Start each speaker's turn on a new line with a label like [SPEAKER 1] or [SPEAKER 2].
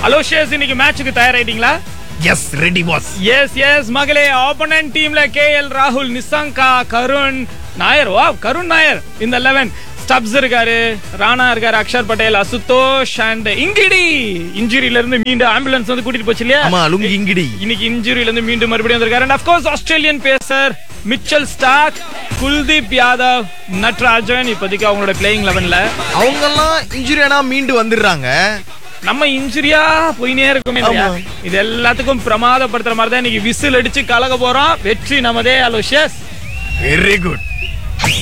[SPEAKER 1] Aloysius இன்னைக்கு மேட்சுக்கு தயாராயிட்டீங்களா
[SPEAKER 2] yes ready boss
[SPEAKER 1] yes yes மகளே ஆப்போனன்ட் டீம்ல கே எல் ராகுல் நிசங்கா கருண் நாயர் வா கருண் நாயர் இந்த லெவன் ஸ்டப்ஸ் இருக்காரு ராணா இருக்காரு அக்ஷர் பட்டேல் அசுதோஷ் அண்ட் இங்கிடி இன்ஜுரியில இருந்து மீண்டும் ஆம்புலன்ஸ் வந்து கூட்டிட்டு போச்சு இல்லையா
[SPEAKER 2] ஆமா லுங்கி இங்கிடி
[SPEAKER 1] இன்னைக்கு இன்ஜுரியில இருந்து மீண்டும் மறுபடியும் வந்திருக்காரு and of course Australian pacer Mitchell Starc Kuldeep Yadav Natarajan இப்போதைக்கு அவங்களோட பிளேயிங் லெவன்ல
[SPEAKER 2] அவங்க எல்லாம் இன்ஜுரி ஆனா மீண்டு வந்துடுறாங்க
[SPEAKER 1] நம்ம இன்ஜுரியா போயினே இருக்குமே இல்லையா?
[SPEAKER 2] ஆமா.
[SPEAKER 1] இது எல்லாத்துக்கும் பிரமாதப்படுத்துற மாதிரி தான் இன்னைக்கு விசில் அடிச்சு கலக்க போறோம் வெற்றி நமதே அலோஷியஸ்
[SPEAKER 2] வெரி குட்